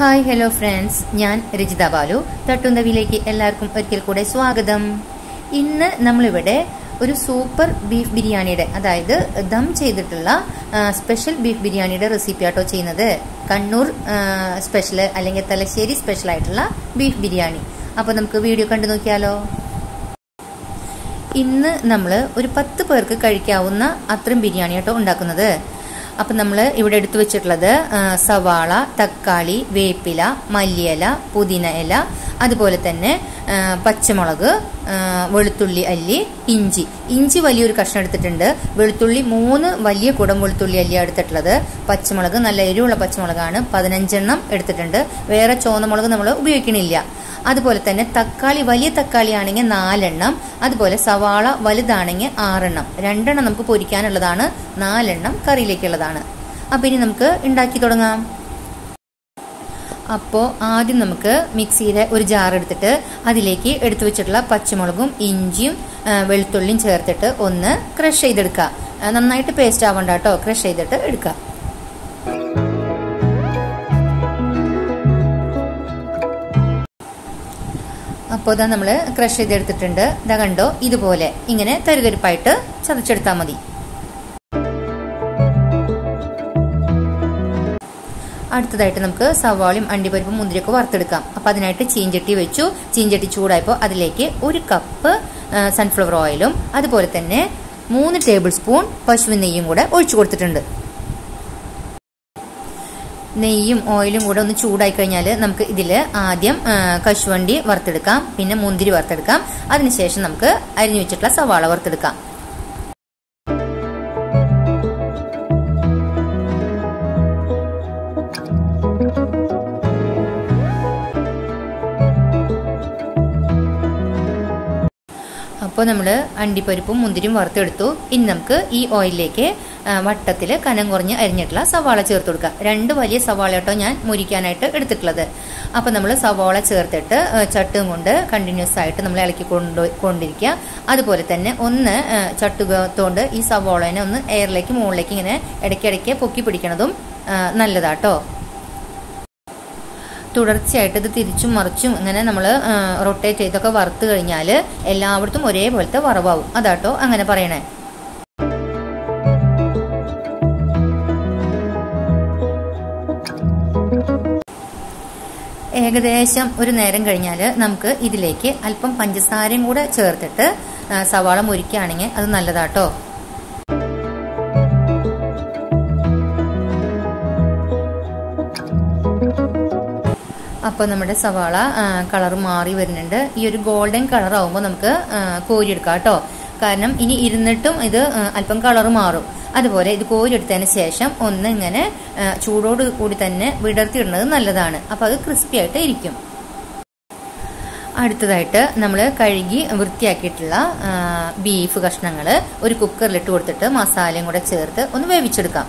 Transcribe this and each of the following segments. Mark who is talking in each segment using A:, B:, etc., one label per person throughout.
A: hi hello friends ഞാൻ രജിത ബാലു തട്ടുന്തവിയിലേക്ക് എല്ലാവർക്കും ഒരിക്കൽ കൂടെ സ്വാഗതം ഇന്ന് നമ്മളിവിടെ ഒരു സൂപ്പർ ബീഫ് ബിരിയാണിയുടെ അതായത് ദം ചെയ്തിട്ടുള്ള ആ, സ്പെഷ്യൽ ബീഫ് ബിരിയാണിയുടെ റെസിപ്പി ആട്ടോ ചെയ്യുന്നത് കണ്ണൂർ ആ, സ്പെഷ്യൽ അല്ലെങ്കിൽ തലശ്ശേരി സ്പെഷ്യൽ ആയിട്ടുള്ള ബീഫ് ബിരിയാണി അപ്പോൾ നമുക്ക് വീഡിയോ കണ്ടു നോക്കിയാലോ ഇന്ന് നമ്മൾ ഒരു പത്ത് പേർക്ക് കഴിക്കാവുന്ന അത്രയും ബിരിയാണി ആട്ടോ ഉണ്ടാക്കുന്നത് അപ്പം നമ്മൾ ഇവിടെ എടുത്തു വെച്ചിട്ടുള്ളത് ആ, സവാള തക്കാളി വേപ്പില മല്ലിയില പുതിന ഇല അതുപോലെ തന്നെ ആ, പച്ചമുളക് ആ, വെളുത്തുള്ളി അല്ലി ഇഞ്ചി ഇഞ്ചി വലിയൊരു കഷ്ണം എടുത്തിട്ടുണ്ട് വെളുത്തുള്ളി മൂന്ന് വലിയ കുടം വെളുത്തുള്ളി അല്ലിയാണ് എടുത്തിട്ടുള്ളത് പച്ചമുളക് നല്ല എരിവുള്ള പച്ചമുളകാണ് പതിനഞ്ചെണ്ണം എടുത്തിട്ടുണ്ട് വേറെ ചുവന്നമുളക് നമ്മൾ ഉപയോഗിക്കണില്ല അതുപോലെ തന്നെ തക്കാളി വലിയ തക്കാളി ആണെങ്കിൽ നാലെണ്ണം അതുപോലെ സവാള വലുതാണെങ്കിൽ ആറെണ്ണം രണ്ടെണ്ണം നമുക്ക് പൊരിക്കാനുള്ളതാണ് നാലെണ്ണം കറിയിലേക്കുള്ളതാണ് അപ്പം ഇനി നമുക്ക് ഉണ്ടാക്കി തുടങ്ങാം അപ്പോൾ ആദ്യം നമുക്ക് മിക്സിയിലെ ഒരു ജാർ എടുത്തിട്ട് അതിലേക്ക് എടുത്തു വെച്ചിട്ടുള്ള പച്ചമുളകും ഇഞ്ചിയും ആ, വെളുത്തുള്ളിയും ചേർത്തിട്ട് ഒന്ന് ക്രഷ് ചെയ്തെടുക്കുക ആ, നന്നായിട്ട് പേസ്റ്റ് ആവണ്ട കേട്ടോ ക്രഷ് ചെയ്തിട്ട് എടുക്കുക അപ്പോൾ ഇതാ നമ്മൾ ക്രഷ് ചെയ്തെടുത്തിട്ടുണ്ട് ഇതാ കണ്ടോ ഇതുപോലെ ഇങ്ങനെ തരുതരിപ്പായിട്ട് ചതച്ചെടുത്താൽ മതി അടുത്തതായിട്ട് നമുക്ക് സവാളയും അണ്ടിപ്പരിപ്പും മുന്തിരിയൊക്കെ വറുത്തെടുക്കാം അപ്പം അതിനായിട്ട് ചീഞ്ചട്ടി വെച്ചു ചീഞ്ചട്ടി ചൂടായപ്പോൾ അതിലേക്ക് ഒരു കപ്പ് സൺഫ്ലവർ ഓയിലും അതുപോലെ തന്നെ മൂന്ന് ടേബിൾ സ്പൂൺ പശുവിൻ നെയ്യും കൂടെ ഒഴിച്ചു കൊടുത്തിട്ടുണ്ട് നെയ്യും ഓയിലും കൂടെ ഒന്ന് ചൂടായി കഴിഞ്ഞാൽ നമുക്ക് ഇതിൽ ആദ്യം ആ, കശുവണ്ടി വറുത്തെടുക്കാം പിന്നെ മുന്തിരി വറുത്തെടുക്കാം അതിനുശേഷം നമുക്ക് അരിഞ്ഞു വെച്ചിട്ടുള്ള സവാള വറുത്തെടുക്കാം അപ്പോൾ നമ്മൾ അണ്ടിപ്പരിപ്പും മുന്തിരിയും വറുത്തെടുത്തു ഇനി നമുക്ക് ഈ ഓയിലിലേക്ക് വട്ടത്തിൽ കനം കുറഞ്ഞ് അരിഞ്ഞിട്ടുള്ള സവാള ചേർത്ത് കൊടുക്കുക രണ്ട് വലിയ സവാള കേട്ടോ ഞാൻ മുരിക്കാനായിട്ട് എടുത്തിട്ടുള്ളത് അപ്പോൾ നമ്മൾ സവാള ചേർത്തിട്ട് ആ, ചട്ടും കൊണ്ട് കണ്ടിന്യൂസ് ആയിട്ട് നമ്മൾ ഇളക്കി കൊണ്ട് കൊണ്ടിരിക്കുക അതുപോലെ തന്നെ ഒന്ന് ആ, ചട്ടുകത്തോണ്ട് ഈ സവാളനെ ഒന്ന് എയറിലേക്ക് മുകളിലേക്ക് ഇങ്ങനെ ഇടയ്ക്കിടയ്ക്ക് പൊക്കി പിടിക്കണതും ആ, നല്ലതാട്ടോ തുടർച്ചയായിട്ട് ഇത് തിരിച്ചും മറിച്ചും ഇങ്ങനെ നമ്മൾ റൊട്ടേറ്റ് ചെയ്തൊക്കെ വറുത്ത് കഴിഞ്ഞാൽ എല്ലായിടത്തും ഒരേപോലത്തെ വറവാവും അതാട്ടോ അങ്ങനെ പറയണേ ഏകദേശം ഒരു നേരം കഴിഞ്ഞാൽ നമുക്ക് ഇതിലേക്ക് അല്പം പഞ്ചസാരയും കൂടെ ചേർത്തിട്ട് ആ, സവാള മുരിക്കുകയാണെങ്കിൽ അത് നല്ലതാട്ടോ അപ്പോൾ നമ്മുടെ സവാള കളർ മാറി വരുന്നുണ്ട് ഈ ഒരു ഗോൾഡൻ കളർ ആവുമ്പോൾ നമുക്ക് ആ, കോരിയെടുക്കാം കേട്ടോ കാരണം ഇനി ഇരുന്നിട്ടും ഇത് ആ, അല്പം കളർ മാറും അതുപോലെ ഇത് കോരിയെടുത്തതിന് ശേഷം ഒന്ന് ഇങ്ങനെ ആ, ചൂടോട് കൂടി തന്നെ വിടർത്തിയിടുന്നത് നല്ലതാണ് അപ്പോൾ അത് ക്രിസ്പി ആയിട്ട് ഇരിക്കും അടുത്തതായിട്ട് നമ്മൾ കഴുകി വൃത്തിയാക്കിയിട്ടുള്ള ആ, ബീഫ് കഷ്ണങ്ങൾ ഒരു കുക്കറിലിട്ട് കൊടുത്തിട്ട് മസാലയും കൂടെ ചേർത്ത് ഒന്ന് വേവിച്ചെടുക്കാം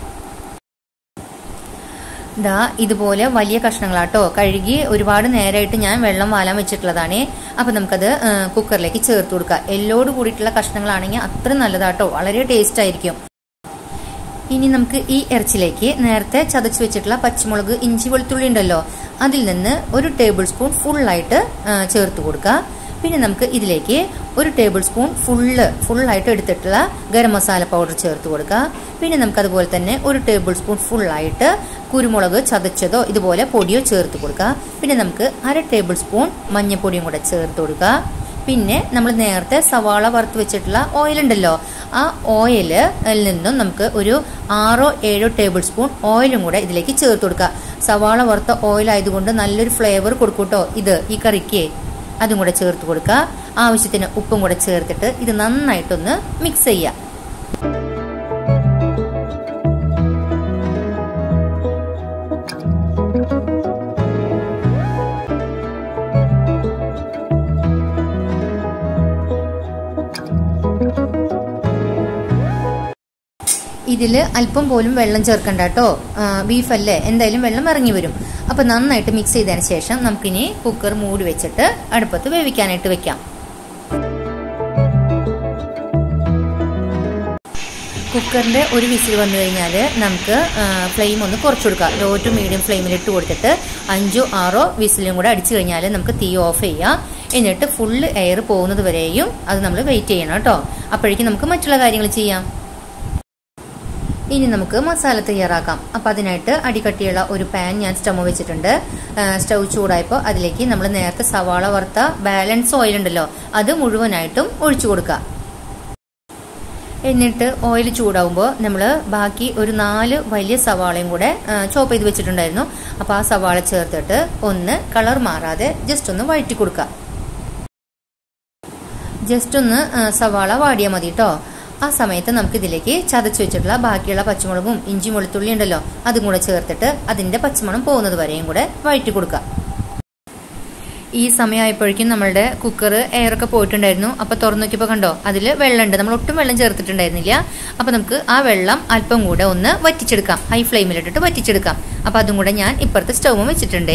A: ദാ ഇതുപോലെ വലിയ കഷ്ണങ്ങളാട്ടോ കഴുകി ഒരുപാട് നേരമായിട്ട് ഞാൻ വെള്ളം വാലാൻ വെച്ചിട്ടുള്ളതാണ് അപ്പൊ നമുക്കത് ആ, കുക്കറിലേക്ക് ചേർത്ത് കൊടുക്കാം എല്ലോട് കൂടിയിട്ടുള്ള കഷ്ണങ്ങളാണെങ്കിൽ അത്ര നല്ലതാട്ടോ വളരെ ടേസ്റ്റ് ആയിരിക്കും ഇനി നമുക്ക് ഈ ഇറച്ചിലേക്ക് നേരത്തെ ചതച്ച് വെച്ചിട്ടുള്ള പച്ചമുളക് ഇഞ്ചി വെളുത്തുള്ളി ഉണ്ടല്ലോ അതിൽ നിന്ന് ഒരു ടേബിൾ സ്പൂൺ ഫുള്ളായിട്ട് ചേർത്ത് കൊടുക്കുക പിന്നെ നമുക്ക് ഇതിലേക്ക് ഒരു ടേബിൾ സ്പൂൺ ഫുള്ള് ഫുള്ളായിട്ട് എടുത്തിട്ടുള്ള ഗരം മസാല പൗഡർ ചേർത്ത് കൊടുക്കുക പിന്നെ നമുക്ക് അതുപോലെ തന്നെ ഒരു ടേബിൾ സ്പൂൺ ഫുള്ളായിട്ട് കുരുമുളക് ചതച്ചതോ ഇതുപോലെ പൊടിയോ ചേർത്ത് കൊടുക്കുക പിന്നെ നമുക്ക് അര ടേബിൾ സ്പൂൺ മഞ്ഞൾപ്പൊടിയും കൂടെ ചേർത്ത് കൊടുക്കുക പിന്നെ നമ്മൾ നേരത്തെ സവാള വറുത്ത് വെച്ചിട്ടുള്ള ഓയിൽ ഉണ്ടല്ലോ ആ ഓയിലിൽ നിന്നും നമുക്ക് ഒരു ആറോ ഏഴോ ടേബിൾ സ്പൂൺ ഓയിലും കൂടെ ഇതിലേക്ക് ചേർത്ത് കൊടുക്കുക സവാള വറുത്ത ഓയിൽ ആയതുകൊണ്ട് നല്ലൊരു ഫ്ലേവർ കൊടുക്കൂട്ടോ ഇത് ഈ കറിക്ക് അതും കൂടെ ചേർത്ത് കൊടുക്കുക ആവശ്യത്തിന് ഉപ്പും കൂടെ ചേർത്തിട്ട് ഇത് നന്നായിട്ടൊന്ന് മിക്സ് ചെയ്യുക ഇതിൽ അല്പം പോലും വെള്ളം ചേർക്കണ്ട കേട്ടോ ബീഫല്ലേ എന്തായാലും വെള്ളം ഇറങ്ങി വരും അപ്പം നന്നായിട്ട് മിക്സ് ചെയ്തതിന് ശേഷം നമുക്കിനി കുക്കർ മൂടി വെച്ചിട്ട് അടുപ്പത്ത് വേവിക്കാനായിട്ട് വെക്കാം കുക്കറിൻ്റെ ഒരു വിസിൽ വന്നു കഴിഞ്ഞാൽ നമുക്ക് ഫ്ലെയിം ഒന്ന് കുറച്ച് കൊടുക്കാം ലോ ടു മീഡിയം ഫ്ലെയിമിൽ ഇട്ട് കൊടുത്തിട്ട് അഞ്ചോ ആറോ വിസിലും കൂടെ അടിച്ചു കഴിഞ്ഞാൽ നമുക്ക് തീ ഓഫ് ചെയ്യാം എന്നിട്ട് ഫുള്ള് എയർ പോകുന്നത് വരെയും അത് നമ്മൾ വെയിറ്റ് ചെയ്യണം കേട്ടോ അപ്പോഴേക്കും നമുക്ക് മറ്റുള്ള കാര്യങ്ങൾ ചെയ്യാം ഇനി നമുക്ക് മസാല തയ്യാറാക്കാം അപ്പം അതിനായിട്ട് അടികട്ടിയുള്ള ഒരു പാൻ ഞാൻ സ്റ്റവ് വെച്ചിട്ടുണ്ട് സ്റ്റൗ ചൂടായപ്പോൾ അതിലേക്ക് നമ്മൾ നേരത്തെ സവാള വറുത്ത ബാലൻസ് ഓയിൽ ഉണ്ടല്ലോ അത് മുഴുവനായിട്ടും ഒഴിച്ചു കൊടുക്കുക എന്നിട്ട് ഓയിൽ ചൂടാവുമ്പോൾ നമ്മൾ ബാക്കി ഒരു നാല് വലിയ സവാളയും കൂടെ ചോപ്പ് ചെയ്ത് വെച്ചിട്ടുണ്ടായിരുന്നു അപ്പോൾ ആ സവാള ചേർത്തിട്ട് ഒന്ന് കളർ മാറാതെ ജസ്റ്റ് ഒന്ന് വഴറ്റി കൊടുക്കുക ജസ്റ്റ് ഒന്ന് സവാള വാടിയാൽ മതി കേട്ടോ ആ സമയത്ത് നമുക്ക് ഇതിലേക്ക് ചതച്ച് വെച്ചിട്ടുള്ള ബാക്കിയുള്ള പച്ചമുളകും ഇഞ്ചി വെളുത്തുള്ളി ഉണ്ടല്ലോ അതും കൂടെ ചേർത്തിട്ട് അതിന്റെ പച്ചമണം പോകുന്നത് വരെയും കൂടെ വഴറ്റി കൊടുക്കുക ഈ സമയമായപ്പോഴേക്കും നമ്മളുടെ കുക്കർ എയറൊക്കെ പോയിട്ടുണ്ടായിരുന്നു അപ്പൊ തുറന്നു നോക്കിയപ്പോൾ കണ്ടോ അതിൽ വെള്ളമുണ്ട് നമ്മൾ ഒട്ടും വെള്ളം ചേർത്തിട്ടുണ്ടായിരുന്നില്ല അപ്പൊ നമുക്ക് ആ വെള്ളം അല്പം കൂടെ ഒന്ന് വറ്റിച്ചെടുക്കാം ഹൈ ഫ്ലെയിമിലിട്ടിട്ട് വറ്റിച്ചെടുക്കാം അപ്പൊ അതും കൂടെ ഞാൻ ഇപ്പുറത്തെ സ്റ്റൗവും വെച്ചിട്ടുണ്ടേ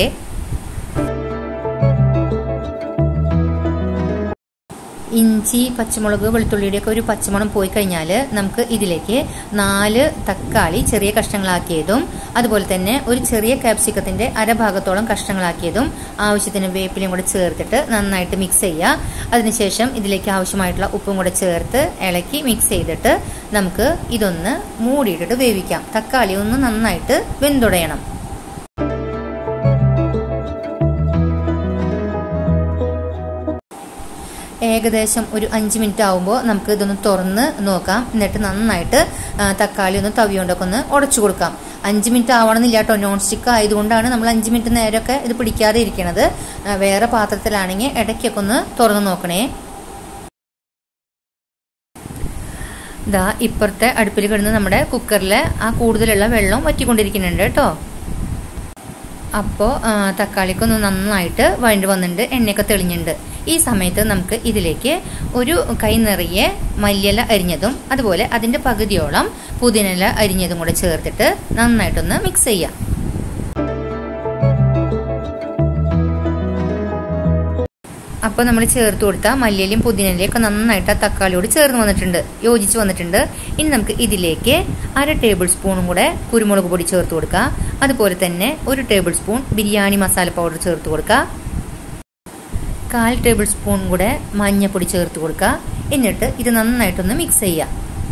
A: ഇഞ്ചി പച്ചമുളക് വെളുത്തുള്ളിയുടെ ഒക്കെ ഒരു പച്ചമണം പോയി കഴിഞ്ഞാൽ നമുക്ക് ഇതിലേക്ക് നാല് തക്കാളി ചെറിയ കഷ്ണങ്ങളാക്കിയതും അതുപോലെ തന്നെ ഒരു ചെറിയ കാപ്സിക്കത്തിന്റെ അരഭാഗത്തോളം കഷ്ണങ്ങളാക്കിയതും ആവശ്യത്തിന് വേപ്പിലും കൂടെ ചേർത്തിട്ട് നന്നായിട്ട് മിക്സ് ചെയ്യുക അതിനുശേഷം ഇതിലേക്ക് ആവശ്യമായിട്ടുള്ള ഉപ്പും കൂടെ ചേർത്ത് ഇളക്കി മിക്സ് ചെയ്തിട്ട് നമുക്ക് ഇതൊന്ന് മൂടിയിട്ടിട്ട് വേവിക്കാം തക്കാളി ഒന്ന് നന്നായിട്ട് വെന്തുടയണം ഏകദേശം ഒരു അഞ്ച് മിനിറ്റ് ആകുമ്പോൾ നമുക്ക് ഇതൊന്ന് തുറന്ന് നോക്കാം എന്നിട്ട് നന്നായിട്ട് തക്കാളി ഒന്ന് തവി കൊണ്ടൊക്കെ ഒന്ന് ഉടച്ചു കൊടുക്കാം അഞ്ച് മിനിറ്റ് ആവണമെന്നില്ല കേട്ടോ നോൺ സ്റ്റിക്ക് ആയതുകൊണ്ടാണ് നമ്മൾ അഞ്ച് മിനിറ്റ് നേരമൊക്കെ ഇത് പിടിക്കാതെ ഇരിക്കണത് വേറെ പാത്രത്തിലാണെങ്കിൽ ഇടയ്ക്കൊക്കെ ഒന്ന് തുറന്ന് നോക്കണേ ഇതാ ഇപ്പുറത്തെ അടുപ്പിൽ കിടന്ന് നമ്മുടെ കുക്കറിൽ ആ കൂടുതലുള്ള വെള്ളം വറ്റിക്കൊണ്ടിരിക്കുന്നുണ്ട് കേട്ടോ അപ്പോൾ തക്കാളിക്കൊന്ന് നന്നായിട്ട് വഴണ്ട് വന്നിട്ടുണ്ട് എണ്ണയൊക്കെ തെളിഞ്ഞിട്ടുണ്ട് ഈ സമയത്ത് നമുക്ക് ഇതിലേക്ക് ഒരു കൈ നിറയെ മല്ലിയില അരിഞ്ഞതും അതുപോലെ അതിൻ്റെ പകുതിയോളം പുതിനില അരിഞ്ഞതും കൂടെ ചേർത്തിട്ട് നന്നായിട്ടൊന്ന് മിക്സ് ചെയ്യാം അപ്പോൾ നമ്മൾ ചേർത്ത് കൊടുത്ത മല്ലിയിലയും പുതിനയിലയും ഒക്കെ നന്നായിട്ട് ആ തക്കാളിയോട് ചേർന്ന് വന്നിട്ടുണ്ട് യോജിച്ച് വന്നിട്ടുണ്ട് ഇനി നമുക്ക് ഇതിലേക്ക് അര ടേബിൾ സ്പൂണും കൂടെ കുരുമുളക് പൊടി ചേർത്ത് കൊടുക്കുക അതുപോലെ തന്നെ ഒരു tablespoon biryani masala powder ചേർത്ത് കൊടുക്കുക കാൽ ടേബിൾ സ്പൂൺ കൂടെ മഞ്ഞപ്പൊടി ചേർത്ത് കൊടുക്കുക എന്നിട്ട് ഇത് നന്നായിട്ടൊന്ന് മിക്സ് ചെയ്യുക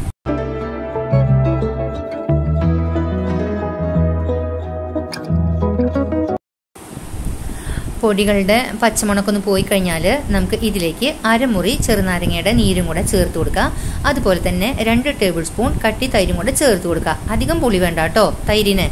A: പൊടികളുടെ പച്ചമുണക്കൊന്ന് പോയി കഴിഞ്ഞാൽ നമുക്ക് ഇതിലേക്ക് അരമുറി ചെറുനാരങ്ങയുടെ നീരും കൂടെ ചേർത്ത് കൊടുക്കുക അതുപോലെ തന്നെ രണ്ട് ടേബിൾ സ്പൂൺ കട്ടി തൈരും കൂടെ ചേർത്ത് കൊടുക്കുക അധികം പുളി വേണ്ട കേട്ടോ തൈരിന്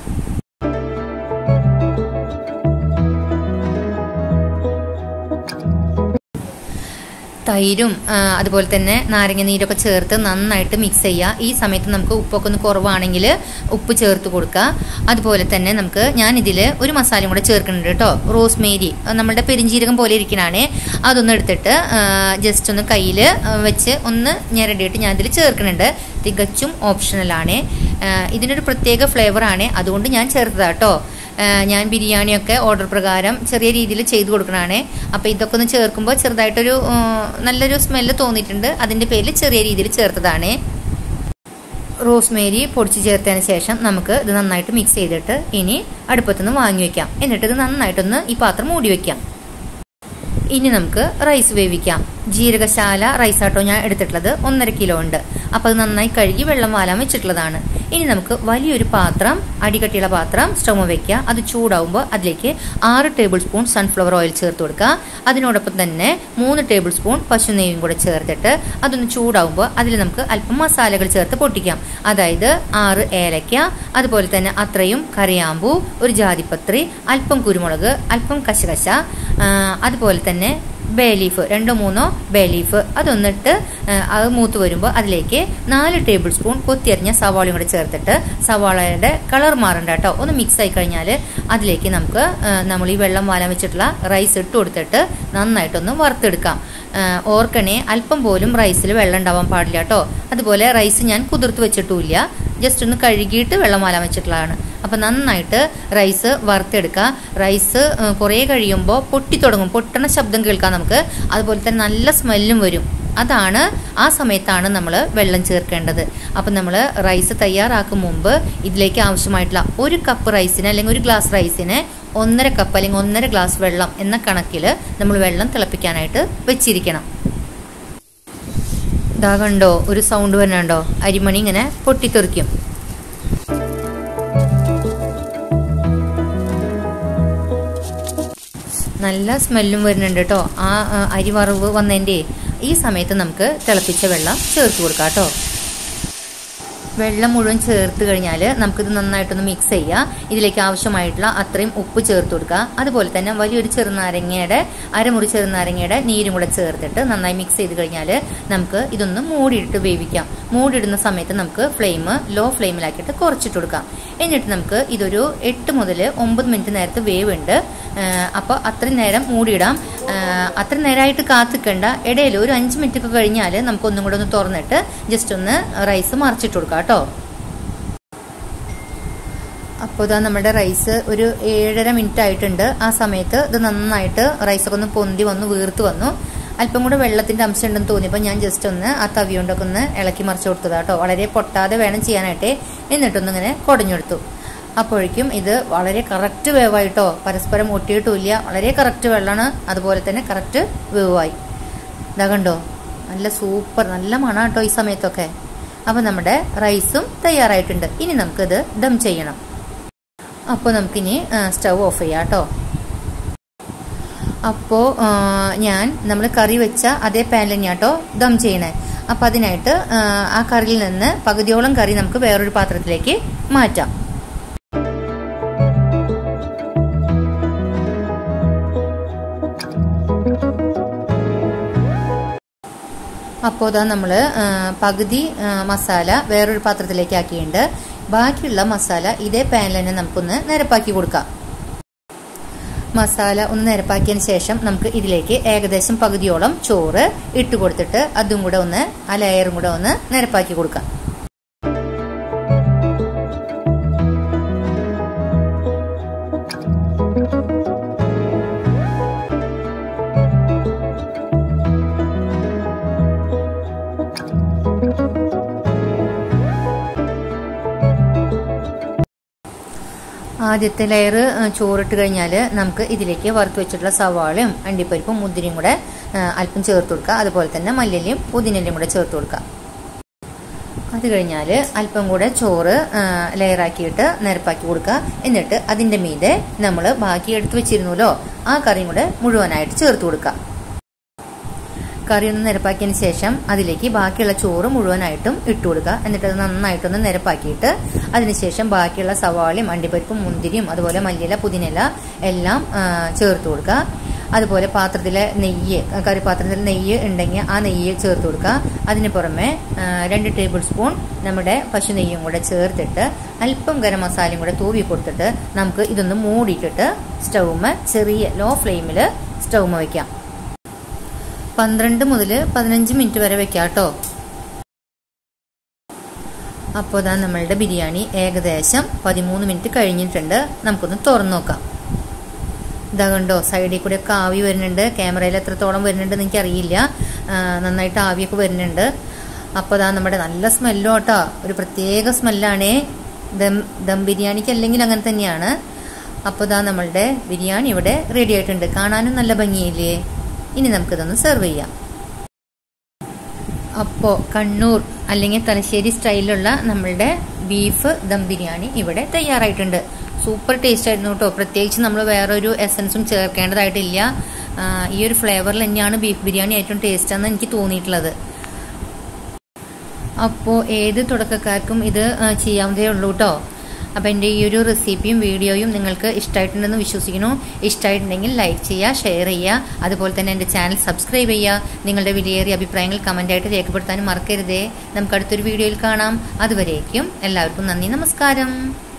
A: തൈരും അതുപോലെ തന്നെ നാരങ്ങ നീരൊക്കെ ചേർത്ത് നന്നായിട്ട് മിക്സ് ചെയ്യുക ഈ സമയത്ത് നമുക്ക് ഉപ്പൊക്കെ ഒന്ന് കുറവാണെങ്കിൽ ഉപ്പ് ചേർത്ത് കൊടുക്കുക അതുപോലെ തന്നെ നമുക്ക് ഞാൻ ഇതിൽ ഒരു മസാലയും കൂടെ ചേർക്കുന്നുണ്ട് കേട്ടോ റോസ്മേരി നമ്മളുടെ പെരിഞ്ചീരകം പോലെ ഇരിക്കണാണ് അതൊന്ന് എടുത്തിട്ട് ജസ്റ്റ് ഒന്ന് കയ്യിൽ വെച്ച് ഒന്ന് ഞെരടിയിട്ട് ഞാൻ ഇതിൽ ചേർക്കുന്നുണ്ട് തികച്ചും ഓപ്ഷണലാണ് ഇതിനൊരു പ്രത്യേക ഫ്ലേവറാണ് അതുകൊണ്ട് ഞാൻ ചേർത്തതാട്ടോ ഞാൻ ബിരിയാണിയൊക്കെ ഓർഡർ പ്രകാരം ചെറിയ രീതിയിൽ ചെയ്തു കൊടുക്കണതാണ് അപ്പോൾ ഇതൊക്കെ ഒന്ന് ചേർക്കുമ്പോൾ ചെറുതായിട്ടൊരു നല്ലൊരു സ്മെല്ല് തോന്നിയിട്ടുണ്ട് അതിൻ്റെ പേരിൽ ചെറിയ രീതിയിൽ ചേർത്തതാണ് റോസ്മേരി പൊടിച്ച് ചേർത്തതിന് ശേഷം നമുക്ക് ഇത് നന്നായിട്ട് മിക്സ് ചെയ്തിട്ട് ഇനി അടുപ്പത്തുനിന്ന് വാങ്ങി വെക്കാം എന്നിട്ട് ഇത് നന്നായിട്ടൊന്ന് ഈ പാത്രം മൂടി വെക്കാം ഇനി നമുക്ക് റൈസ് വേവിക്കാം ജീരകശാല റൈസ് ആട്ടോ ഞാൻ എടുത്തിട്ടുള്ളത് ഒന്നര കിലോ ഉണ്ട് അപ്പോൾ അത് നന്നായി കഴുകി വെള്ളം വാലാൻ വെച്ചിട്ടുള്ളതാണ് ഇനി നമുക്ക് വലിയൊരു പാത്രം അടികട്ടിയുള്ള പാത്രം സ്റ്റവ് വെക്കുക അത് ചൂടാവുമ്പോൾ അതിലേക്ക് ആറ് ടേബിൾ സ്പൂൺ സൺഫ്ലവർ ഓയിൽ ചേർത്ത് കൊടുക്കുക അതിനോടൊപ്പം തന്നെ മൂന്ന് ടേബിൾ സ്പൂൺ പശു നെയ്യും കൂടെ ചേർത്തിട്ട് അതൊന്ന് ചൂടാവുമ്പോൾ അതിൽ നമുക്ക് അല്പം മസാലകൾ ചേർത്ത് പൊട്ടിക്കാം അതായത് ആറ് ഏലയ്ക്ക അതുപോലെ തന്നെ അത്രയും കറിയാമ്പൂ ഒരു ജാതിപത്രി അല്പം കുരുമുളക് അല്പം കശകശ അതുപോലെ തന്നെ ബേ ലീഫ് രണ്ടോ മൂന്നോ ബേ ലീഫ് അതൊന്നിട്ട് അത് മൂത്ത് വരുമ്പോൾ അതിലേക്ക് നാല് ടേബിൾ സ്പൂൺ കൊത്തിയരിഞ്ഞ സവാളയും കൂടെ ചേർത്തിട്ട് സവാളയുടെ കളർ മാറണ്ട കേട്ടോ ഒന്ന് മിക്സ് ആയി കഴിഞ്ഞാൽ അതിലേക്ക് നമുക്ക് നമ്മൾ ഈ വെള്ളം വാലാൻ വെച്ചിട്ടുള്ള റൈസ് ഇട്ട് കൊടുത്തിട്ട് നന്നായിട്ടൊന്ന് വറുത്തെടുക്കാം ഓർക്കണേ അല്പം പോലും റൈസിൽ വെള്ളം ഉണ്ടാവാൻ പാടില്ല കേട്ടോ അതുപോലെ റൈസ് ഞാൻ കുതിർത്ത് വെച്ചിട്ടുമില്ല ജസ്റ്റ് ഒന്ന് കഴുകിയിട്ട് വെള്ളം വാലാൻ വെച്ചിട്ടുള്ളതാണ് അപ്പം നന്നായിട്ട് റൈസ് വറുത്തെടുക്കുക റൈസ് കുറേ കഴിയുമ്പോൾ പൊട്ടി തുടങ്ങും പൊട്ടണ ശബ്ദം കേൾക്കാം നമുക്ക് അതുപോലെ തന്നെ നല്ല സ്മെല്ലും വരും അതാണ് ആ സമയത്താണ് നമ്മൾ വെള്ളം ചേർക്കേണ്ടത് അപ്പം നമ്മൾ റൈസ് തയ്യാറാക്കും മുമ്പ് ഇതിലേക്ക് ആവശ്യമായിട്ടുള്ള ഒരു കപ്പ് റൈസിന് അല്ലെങ്കിൽ ഒരു ഗ്ലാസ് റൈസിന് ഒന്നര കപ്പ് അല്ലെങ്കിൽ ഒന്നര ഗ്ലാസ് വെള്ളം എന്ന കണക്കിൽ നമ്മൾ വെള്ളം തിളപ്പിക്കാനായിട്ട് വെച്ചിരിക്കണം ഇതാ കണ്ടോ ഒരു സൗണ്ട് വരുന്നുണ്ടോ അരിമണി ഇങ്ങനെ പൊട്ടിത്തെറിക്കും നല്ല സ്മെല്ലും വരുന്നുണ്ട് കേട്ടോ ആ ആ, അരി വറവ് വന്നതിൻ്റെ ഈ സമയത്ത് നമുക്ക് തിളപ്പിച്ച വെള്ളം ചേർത്ത് കൊടുക്കാം കേട്ടോ വെള്ളം മുഴുവൻ ചേർത്ത് കഴിഞ്ഞാൽ നമുക്കിത് നന്നായിട്ടൊന്ന് മിക്സ് ചെയ്യുക ഇതിലേക്ക് ആവശ്യമായിട്ടുള്ള അത്രയും ഉപ്പ് ചേർത്ത് കൊടുക്കുക അതുപോലെ തന്നെ വലിയൊരു ചെറുനാരങ്ങയുടെ അരമുറി ചെറുനാരങ്ങയുടെ നീരും കൂടെ ചേർത്തിട്ട് നന്നായി മിക്സ് ചെയ്ത് കഴിഞ്ഞാൽ നമുക്ക് ഇതൊന്ന് മൂടിയിട്ട് വേവിക്കാം മൂടിയിടുന്ന സമയത്ത് നമുക്ക് ഫ്ലെയിം ലോ ഫ്ലെയിമിലാക്കിയിട്ട് കുറച്ചിട്ട് കൊടുക്കാം എന്നിട്ട് നമുക്ക് ഇതൊരു എട്ട് മുതൽ ഒമ്പത് മിനിറ്റ് നേരത്തെ വേവുണ്ട് അപ്പോൾ അത്രയും നേരം മൂടിയിടാം അത്ര നേരമായിട്ട് കാത്തിക്കണ്ട ഇടയിൽ ഒരു അഞ്ച് മിനിറ്റ് ഒക്കെ കഴിഞ്ഞാൽ നമുക്ക് ഒന്നും കൂടെ ഒന്ന് തുറന്നിട്ട് ജസ്റ്റ് ഒന്ന് റൈസ് മറിച്ചിട്ട് കൊടുക്കാം കേട്ടോ അപ്പോൾ ഇതാ നമ്മുടെ റൈസ് ഒരു ഏഴര മിനിറ്റ് ആയിട്ടുണ്ട് ആ സമയത്ത് ഇത് നന്നായിട്ട് റൈസൊക്കെ ഒന്ന് പൊന്തി വന്നു വീർത്ത് വന്നു അല്പം കൂടെ വെള്ളത്തിന്റെ അംശം ഉണ്ടെന്ന് തോന്നിയപ്പോൾ ഞാൻ ജസ്റ്റ് ഒന്ന് ആ തവി കൊണ്ടൊക്കെ ഒന്ന് ഇളക്കി മറിച്ച് കൊടുത്തതാ കേട്ടോ വളരെ പൊട്ടാതെ വേണം ചെയ്യാനായിട്ട് എന്നിട്ടൊന്ന് ഇങ്ങനെ കുടഞ്ഞെടുത്തു അപ്പോഴേക്കും ഇത് വളരെ കറക്റ്റ് വേവായിട്ടോ പരസ്പരം ഒട്ടിയിട്ടുമില്ല വളരെ കറക്റ്റ് വെള്ളമാണ് അതുപോലെ തന്നെ കറക്റ്റ് വേവായി ഇതാ കണ്ടോ നല്ല സൂപ്പർ നല്ല മണം കേട്ടോ ഈ സമയത്തൊക്കെ അപ്പോൾ നമ്മുടെ റൈസും തയ്യാറായിട്ടുണ്ട് ഇനി നമുക്കിത് ദം ചെയ്യണം അപ്പോൾ നമുക്കിനി സ്റ്റവ് ഓഫ് ചെയ്യാം കേട്ടോ അപ്പോൾ ഞാൻ നമ്മൾ കറി വെച്ച അതേ പാനിൽ തന്നെയാണ് കേട്ടോ ദം ചെയ്യണേ അപ്പോൾ അതിനായിട്ട് ആ, ആ കറിയിൽ നിന്ന് പകുതിയോളം കറി നമുക്ക് വേറൊരു പാത്രത്തിലേക്ക് മാറ്റാം അപ്പോൾ ഇതാ നമ്മൾ പകുതി ആ, മസാല വേറൊരു പാത്രത്തിലേക്ക് ആക്കിയിട്ടുണ്ട് ബാക്കിയുള്ള മസാല ഇതേ പാനിൽ തന്നെ നമുക്കൊന്ന് നിരപ്പാക്കി കൊടുക്കാം മസാല ഒന്ന് നിരപ്പാക്കിയതിന് ശേഷം നമുക്ക് ഇതിലേക്ക് ഏകദേശം പകുതിയോളം ചോറ് ഇട്ട് കൊടുത്തിട്ട് അതും കൂടെ ഒന്ന് ആ ലെയറും കൂടെ ഒന്ന് നിരപ്പാക്കി കൊടുക്കാം ആദ്യത്തെ ലെയർ ചോറിട്ട് കഴിഞ്ഞാൽ നമുക്ക് ഇതിലേക്ക് വറുത്ത് വെച്ചിട്ടുള്ള സവാളയും അണ്ടിപ്പരിപ്പും മുന്തിരിയും കൂടെ ആ, അല്പം ചേർത്ത് കൊടുക്കുക അതുപോലെ തന്നെ മല്ലിയിലയും പുതിനയിലയും കൂടെ ചേർത്ത് കൊടുക്കുക അത് കഴിഞ്ഞാൽ അല്പം കൂടെ ചോറ് ലെയറാക്കിയിട്ട് നിരപ്പാക്കി കൊടുക്കുക എന്നിട്ട് അതിൻ്റെ മീതെ നമ്മൾ ബാക്കി എടുത്തു വെച്ചിരുന്നല്ലോ ആ കറിയും കൂടെ മുഴുവനായിട്ട് ചേർത്ത് കൊടുക്കുക കറി ഒന്ന് നിരപ്പാക്കിയതിന് ശേഷം അതിലേക്ക് ബാക്കിയുള്ള ചോറ് മുഴുവനായിട്ടും ഇട്ട് കൊടുക്കുക എന്നിട്ട് അത് നന്നായിട്ടൊന്ന് നിരപ്പാക്കിയിട്ട് അതിനുശേഷം ബാക്കിയുള്ള സവാളയും അണ്ടിപ്പരിപ്പും മുന്തിരിയും അതുപോലെ മല്ലിയില പുതിനില എല്ലാം ആ, ചേർത്ത് കൊടുക്കുക അതുപോലെ പാത്രത്തിലെ നെയ്യ് കറി പാത്രത്തിൽ നെയ്യ് ഉണ്ടെങ്കിൽ ആ നെയ്യ് ചേർത്ത് കൊടുക്കുക അതിന് പുറമെ ആ, രണ്ട് ടേബിൾ സ്പൂൺ നമ്മുടെ പശു നെയ്യും കൂടെ ചേർത്തിട്ട് അല്പം ഗരം മസാലയും കൂടെ തൂവി കൊടുത്തിട്ട് നമുക്ക് ഇതൊന്ന് മൂടിയിട്ടിട്ട് സ്റ്റൗമ്മ ചെറിയ ലോ ഫ്ലെയിമിൽ സ്റ്റൗമ്മ വെക്കാം പന്ത്രണ്ട് മുതൽ പതിനഞ്ച് മിനിറ്റ് വരെ വെക്കാം കേട്ടോ അപ്പോൾ ഇതാ നമ്മളുടെ ബിരിയാണി ഏകദേശം പതിമൂന്ന് മിനിറ്റ് കഴിഞ്ഞിട്ടുണ്ട് നമുക്കൊന്ന് തുറന്നു നോക്കാം ഇതാ കണ്ടോ സൈഡിൽ കൂടെ ഒക്കെ ആവി വരുന്നുണ്ട് ക്യാമറയിൽ എത്രത്തോളം വരുന്നുണ്ട് എനിക്ക് അറിയില്ല നന്നായിട്ട് ആവിയൊക്കെ വരുന്നുണ്ട് അപ്പോൾ ഇതാ നമ്മുടെ നല്ല സ്മെല്ലോ കേട്ടോ ഒരു പ്രത്യേക സ്മെല്ലാണേ ദം ദം ബിരിയാണിക്ക് അല്ലെങ്കിൽ അങ്ങനെ തന്നെയാണ് അപ്പോൾ ഇതാ നമ്മളുടെ ബിരിയാണി ഇവിടെ റെഡി ആയിട്ടുണ്ട് കാണാനും നല്ല ഭംഗിയില്ലേ ഇനി നമുക്കിതൊന്ന് സെർവ് ചെയ്യാം അപ്പോൾ കണ്ണൂർ അല്ലെങ്കിൽ തലശ്ശേരി സ്റ്റൈലിലുള്ള നമ്മളുടെ ബീഫ് ദം ബിരിയാണി ഇവിടെ തയ്യാറായിട്ടുണ്ട് സൂപ്പർ ടേസ്റ്റ് ആയിരുന്നു കേട്ടോ പ്രത്യേകിച്ച് നമ്മൾ വേറൊരു എസൻസും ചേർക്കേണ്ടതായിട്ടില്ല ആ, ഈ ഒരു ഫ്ലേവറിൽ തന്നെയാണ് ബീഫ് ബിരിയാണി ഏറ്റവും ടേസ്റ്റ് ആണെന്ന് എനിക്ക് തോന്നിയിട്ടുള്ളത് അപ്പോൾ ഏത് തുടക്കക്കാർക്കും ഇത് ആ, ചെയ്യാവുന്നതേ ഉള്ളൂ കേട്ടോ അപ്പോൾ എൻ്റെ ഈ ഒരു റെസിപ്പിയും വീഡിയോയും നിങ്ങൾക്ക് ഇഷ്ടമായിട്ടുണ്ടെന്ന് വിശ്വസിക്കുന്നു ഇഷ്ടമായിട്ടുണ്ടെങ്കിൽ ലൈക്ക് ചെയ്യുക ഷെയർ ചെയ്യുക അതുപോലെ തന്നെ എൻ്റെ ചാനൽ സബ്സ്ക്രൈബ് ചെയ്യുക നിങ്ങളുടെ വിലയേറിയ അഭിപ്രായങ്ങൾ കമൻ്റായിട്ട് രേഖപ്പെടുത്താനും മറക്കരുതേ നമുക്ക് അടുത്തൊരു വീഡിയോയിൽ കാണാം അതുവരേക്കും എല്ലാവർക്കും നന്ദി നമസ്കാരം